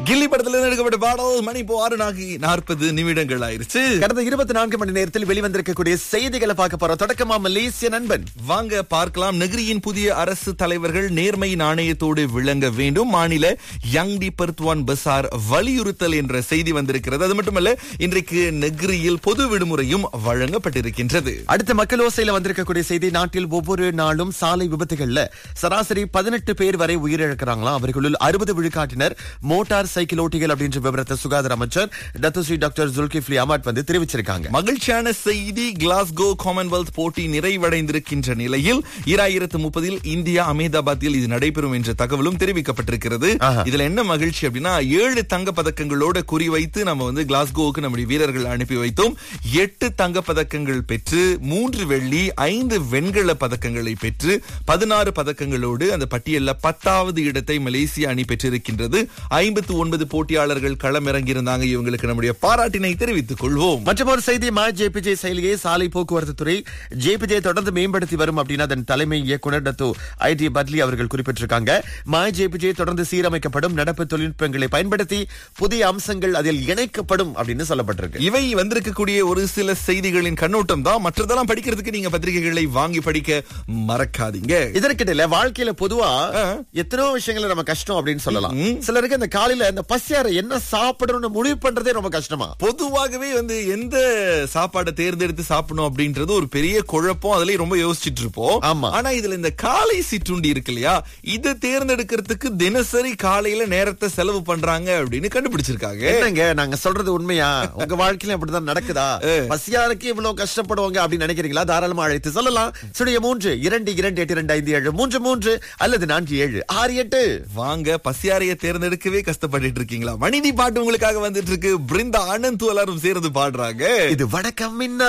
கில்லி படத்துல இருந்து எடுக்கப்பட்ட பாடல் மணி இப்போ ஆறு நாகி நாற்பது நிமிடங்கள் ஆயிருச்சு கடந்த இருபத்தி நான்கு மணி நேரத்தில் வெளிவந்திருக்கக்கூடிய செய்திகளை பார்க்க போறோம் தொடக்கமா மலேசிய நண்பன் வாங்க பார்க்கலாம் நெகிரியின் புதிய அரசு தலைவர்கள் நேர்மை நாணயத்தோடு விளங்க வேண்டும் மாநில யங் டி பர்த்வான் பசார் வலியுறுத்தல் என்ற செய்தி வந்திருக்கிறது அது மட்டுமல்ல இன்றைக்கு நெகிரியில் பொது விடுமுறையும் வழங்கப்பட்டிருக்கின்றது அடுத்த மக்கள் ஓசையில வந்திருக்கக்கூடிய செய்தி நாட்டில் ஒவ்வொரு நாளும் சாலை விபத்துகள்ல சராசரி பதினெட்டு பேர் வரை உயிரிழக்கிறாங்களாம் அவர்களுள் அறுபது விழுக்காட்டினர் மோட்டார் சைக்கிள் ஓட்டிகள் அப்படின்ற விவரத்தை சுகாதார அமைச்சர் டத்துஸ்ரீ டாக்டர் ஜுல்கிஃப்லி அமாட் வந்து தெரிவிச்சிருக்காங்க மகிழ்ச்சியான செய்தி கிளாஸ்கோ காமன்வெல்த் போட்டி நிறைவடைந்திருக்கின்ற நிலையில் இராயிரத்து முப்பதில் இந்தியா அகமதாபாத்தில் இது நடைபெறும் என்ற தகவலும் தெரிவிக்கப்பட்டிருக்கிறது ஆஹா. இதுல என்ன மகிழ்ச்சி அப்படின்னா ஏழு தங்க பதக்கங்களோட குறிவைத்து நம்ம வந்து கிளாஸ்கோவுக்கு நம்முடைய வீரர்கள் அனுப்பி வைத்தோம் எட்டு தங்க பதக்கங்கள் பெற்று மூன்று வெள்ளி ஐந்து வெண்கல பதக்கங்களை பெற்று பதினாறு பதக்கங்களோடு அந்த பட்டியல்ல பத்தாவது இடத்தை மலேசிய அணி பெற்றிருக்கின்றது ஐம்பத்து ஒன்பது போட்டியாளர்கள் களமிறங்கியிருந்தாங்க இவங்களுக்கு நம்முடைய பாராட்டினை தெரிவித்துக் கொள்வோம் மற்றொரு செய்தி மா ஜேபிஜே செயலியை சாலை போக்குவரத்து துறை ஜேபிஜே தொடர்ந்து மேம்படுத்தி வரும் அப்படின்னு அதன் தலைமை இயக்குனர் டத்து ஐடி பட்லி அவர்கள் குறிப்பிட்டிருக்காங்க மா ஜேபிஜே தொடர்ந்து சீரமைக்கப்படும் நடப்பு தொழில்நுட்பங்களை பயன்படுத்தி புதிய அம்சங்கள் அதில் இணைக்கப்படும் அப்படின்னு சொல்லப்பட்டிருக்கு இவை வந்திருக்கக்கூடிய ஒரு சில செய்திகளின் கண்ணோட்டம் தான் மற்றதெல்லாம் படிக்கிறதுக்கு நீங்க பத்திரிகைகளை வாங்கி படிக்க மறக்காதீங்க இதற்கிடையில வாழ்க்கையில பொதுவா எத்தனையோ விஷயங்களை நம்ம கஷ்டம் அப்படின்னு சொல்லலாம் சிலருக்கு அந்த காலையில இந்த பசியார என்ன சாப்பிடணும்னு முடிவு பண்றதே ரொம்ப கஷ்டமா பொதுவாகவே வந்து எந்த சாப்பாடை தேர்ந்தெடுத்து சாப்பிடணும் அப்படின்றது ஒரு பெரிய குழப்பம் அதுலயும் ரொம்ப யோசிச்சுட்டு இருப்போம் ஆமா. ஆனா இதுல இந்த காலை சிற்றுண்டி இருக்கு இல்லையா இதை தேர்ந்தெடுக்கிறதுக்கு தினசரி காலையில நேரத்தை செலவு பண்றாங்க அப்படின்னு கண்டுபிடிச்சிருக்காங்க என்னங்க நாங்க சொல்றது உண்மையா உங்க வாழ்க்கையில அப்படிதான் நடக்குதா பசியாருக்கு இவ்வளவு கஷ்டப்படுவாங்க அப்படின்னு நினைக்கிறீங்களா தாராளமா அழைத்து சொல்லலாம் சுடைய மூன்று இரண்டு இரண்டு எட்டு இரண்டு ஐந்து ஏழு மூன்று மூன்று அல்லது நான்கு ஏழு ஆறு எட்டு வாங்க பசியாரைய தேர்ந்தெடுக்கவே கஷ்டப்பட்டுட்டு இருக்கீங்களா மணிதி பாட்டு உங்களுக்காக வந்துட்டு இருக்கு பிருந்தா ஆனந்த் எல்லாரும் சேர்ந்து பாடுறாங்க இது வணக்கம் மின்னல்